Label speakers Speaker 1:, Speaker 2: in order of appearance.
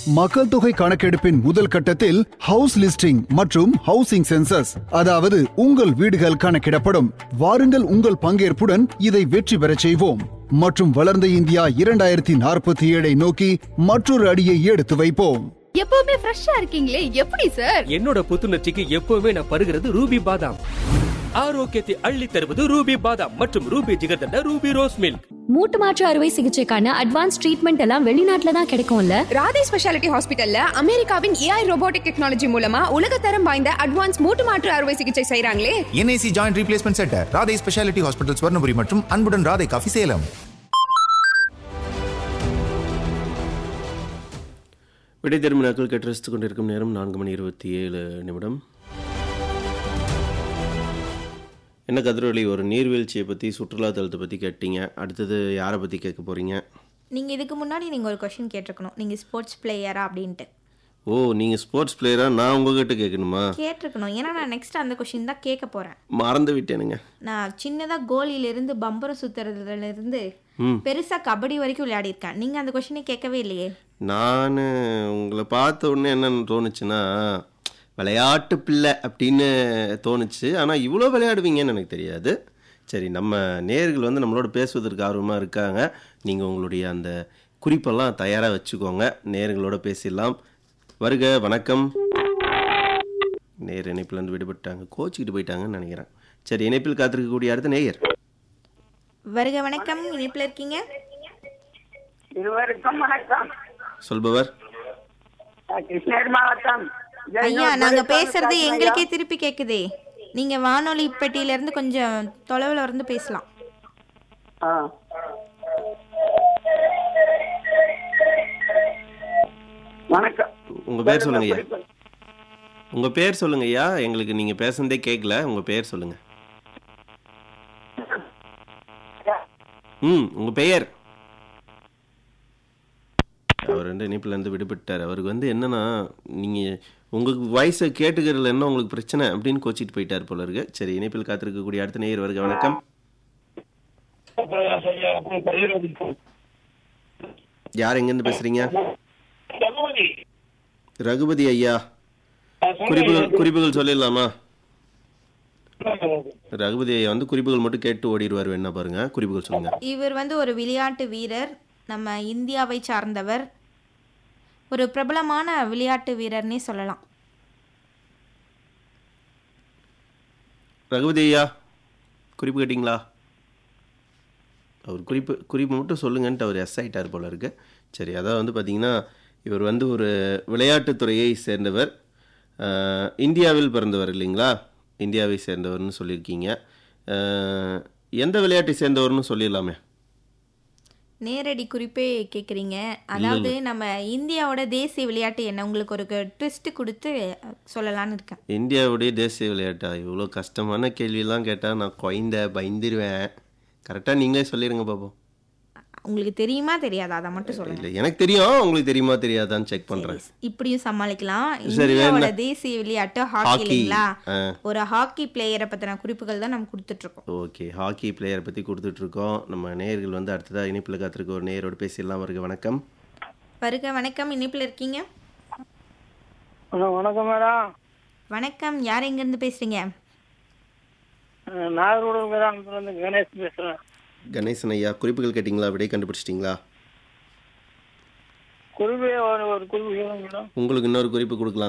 Speaker 1: மக்கள் தொகை கணக்கெடுப்பின் முதல் கட்டத்தில் ஹவுஸ் லிஸ்டிங் மற்றும் ஹவுசிங் சென்சஸ் அதாவது உங்கள் வீடுகள் கணக்கிடப்படும் வாருங்கள் உங்கள் பங்கேற்புடன் இதை வெற்றி பெறச் செய்வோம் மற்றும் வளர்ந்த இந்தியா இரண்டாயிரத்தி நாற்பத்தி ஏழை நோக்கி மற்றொரு அடியை எடுத்து வைப்போம்
Speaker 2: எப்பவுமே ஃப்ரெஷ்ஷா இருக்கீங்களே எப்படி சார்
Speaker 3: என்னோட புத்துணர்ச்சிக்கு எப்பவுமே நான் பருகிறது ரூபி பாதாம் ஆரோக்கியத்தை அள்ளி தருவது ரூபி பாதாம் மற்றும் Ruby jigarthanda Ruby rose milk
Speaker 4: மூட்டு மாற்று அறுவை சிகிச்சைக்கான அட்வான்ஸ் ட்ரீட்மெண்ட் எல்லாம் வெளிநாட்டுல தான் கிடைக்கும்ல
Speaker 2: ராதே ஸ்பெஷாலிட்டி ஹாஸ்பிட்டல்ல அமெரிக்காவின் ஏஐ ரோபோட்டிக் டெக்னாலஜி மூலமா உலகத்தரம் வாய்ந்த அட்வான்ஸ் மூட்டு மாற்று அறுவை சிகிச்சை செய்றாங்களே
Speaker 5: NIC joint replacement centre Radhai specialty hospital Swarnapuri மற்றும் அன்புடன் ராதை காஃபி சேலம்
Speaker 6: விடை திரும்பினாக்கள் கேட்டு ரசித்துக் கொண்டிருக்கும் நேரம் நான்கு மணி இருபத்தி ஏழு நிமிடம் என்ன கதிரொலி ஒரு நீர்வீழ்ச்சியை பற்றி சுற்றுலா தலத்தை பற்றி கேட்டீங்க அடுத்தது யாரை பற்றி கேட்க போகிறீங்க
Speaker 7: நீங்கள் இதுக்கு முன்னாடி நீங்கள் ஒரு கொஷின் கேட்டிருக்கணும் நீங்கள் ஸ்போர்ட்ஸ் பிளேயரா அப்படின்ட்டு
Speaker 6: ஓ நீங்கள் ஸ்போர்ட்ஸ் பிளேயராக நான் உங்ககிட்ட கேட்கணுமா
Speaker 7: கேட்டிருக்கணும் ஏன்னா நான் நெக்ஸ்ட் அந்த கொஷின் தான் கேட்க போகிறேன்
Speaker 6: மறந்து விட்டேனுங்க
Speaker 7: நான் சின்னதாக கோலியிலிருந்து பம்பரம் சுற்றுறதுலேருந்து பெருசாக கபடி வரைக்கும் விளையாடிருக்கேன் நீங்கள் அந்த கொஷினை கேட்கவே இல்லையே
Speaker 6: நான் உங்களை பார்த்த உடனே என்னன்னு தோணுச்சுன்னா விளையாட்டு பிள்ளை அப்படின்னு தோணுச்சு ஆனால் இவ்வளோ விளையாடுவீங்கன்னு எனக்கு தெரியாது சரி நம்ம நேர்கள் வந்து நம்மளோட பேசுவதற்கு ஆர்வமாக இருக்காங்க நீங்கள் உங்களுடைய அந்த குறிப்பெல்லாம் தயாராக வச்சுக்கோங்க நேர்களோட பேசிடலாம் வருக வணக்கம் நேர் இணைப்பிலேருந்து விடுபட்டாங்க கோச்சிக்கிட்டு போயிட்டாங்கன்னு நினைக்கிறேன் சரி இணைப்பில் காத்திருக்கக்கூடிய அடுத்த நேயர்
Speaker 7: வருக வணக்கம் இணைப்பில் இருக்கீங்க
Speaker 8: இருவருக்கும் வணக்கம்
Speaker 6: சொல்பவர்
Speaker 8: நான் கிருஷ்ணகிரி மாவட்டம்
Speaker 7: ஐயா நாங்கள் பேசுறது எங்களுக்கே திருப்பி கேட்குதே நீங்கள் வானொலி பெட்டியிலேருந்து கொஞ்சம் தொலைவில் இருந்து பேசலாம்
Speaker 8: ஆ. வணக்கம்
Speaker 6: உங்கள் பேர் சொல்லுங்க ஐயா உங்கள் பேர் சொல்லுங்க ஐயா எங்களுக்கு நீங்கள் பேசுனதே கேட்கல உங்கள் பேர் சொல்லுங்க ம் உங்கள் பெயர் அவர் ரெண்டு இணைப்புலேருந்து விடுபட்டார் அவருக்கு வந்து என்னன்னா நீங்கள் உங்களுக்கு வயசை கேட்டுக்கிறதுல என்ன உங்களுக்கு பிரச்சனை அப்படின்னு கோச்சிட்டு போயிட்டார் போல இருக்கு சரி இணைப்பில் காத்திருக்கக்கூடிய அடுத்த நேயர் வருக வணக்கம் யார் எங்கேருந்து பேசுறீங்க ரகுபதி ஐயா குறிப்புகள் குறிப்புகள் சொல்லிடலாமா ரகுபதி ஐயா வந்து குறிப்புகள் மட்டும் கேட்டு ஓடிடுவார் என்ன பாருங்க குறிப்புகள் சொல்லுங்க
Speaker 7: இவர் வந்து ஒரு விளையாட்டு வீரர் நம்ம இந்தியாவை சார்ந்தவர் ஒரு பிரபலமான விளையாட்டு வீரர்னே சொல்லலாம்
Speaker 6: ரகுபதி ஐயா குறிப்பு கேட்டிங்களா அவர் குறிப்பு குறிப்பு மட்டும் சொல்லுங்கன்ட்டு அவர் எஸ் ஆயிட்டார் போல இருக்கு சரி அதான் வந்து பார்த்தீங்கன்னா இவர் வந்து ஒரு விளையாட்டுத்துறையை சேர்ந்தவர் அஹ், இந்தியாவில் பிறந்தவர் இல்லைங்களா இந்தியாவை சேர்ந்தவர்னு சொல்லியிருக்கீங்க அஹ், எந்த விளையாட்டை சேர்ந்தவர்னு சொல்லிடலாமே
Speaker 7: நேரடி குறிப்பே கேட்குறீங்க அதாவது நம்ம இந்தியாவோட தேசிய விளையாட்டு என்ன உங்களுக்கு ஒரு ட்விஸ்ட் கொடுத்து சொல்லலாம்னு இருக்கேன்
Speaker 6: இந்தியாவுடைய தேசிய விளையாட்டா இவ்வளோ கஷ்டமான கேள்வியெல்லாம் கேட்டால் நான் குழந்த பயந்துருவேன் கரெக்டாக நீங்களே சொல்லிடுங்க பாப்போம்
Speaker 7: உங்களுக்கு தெரியுமா தெரியாதா அதை மட்டும் சொல்லுங்க
Speaker 6: இல்லை எனக்கு தெரியும் உங்களுக்கு தெரியுமா தெரியாதான்னு செக் பண்ணுறேன்
Speaker 7: இப்படியும் சமாளிக்கலாம்
Speaker 6: சரி,
Speaker 7: இந்தியாவோட
Speaker 6: வேணா.
Speaker 7: தேசிய விளையாட்டு ஹாக்கி
Speaker 6: ஹாக்கி.
Speaker 7: இல்லைங்களா
Speaker 6: ஆ.
Speaker 7: ஒரு ஹாக்கி பிளேயரை பத்தின குறிப்புகள் தான் நம்ம கொடுத்துட்டு இருக்கோம்
Speaker 6: ஓகே ஹாக்கி பிளேயரை பற்றி கொடுத்துட்ருக்கோம் நம்ம நேயர்கள் வந்து அடுத்ததாக இணைப்பில் காத்திருக்க ஒரு நேயரோடு பேசிடலாம் வருக வணக்கம்
Speaker 7: வருக வணக்கம் இணைப்பில் இருக்கீங்க
Speaker 8: ஹலோ வணக்கம் மேடம்
Speaker 7: வணக்கம் யார் எங்கேருந்து பேசுறீங்க
Speaker 8: நாகர்கோவில் கிராமத்துலேருந்து கணேஷ் பேசுகிறேன்
Speaker 6: கணேசன் ஐயா குறிப்புகள் கேட்டிங்களா விடை கண்டுபிடிச்சிட்டிங்களா
Speaker 8: குருவே ஒரு ஒரு குருவி மேடம்
Speaker 6: உங்களுக்கு இன்னொரு குறிப்பு கொடுக்கலாம்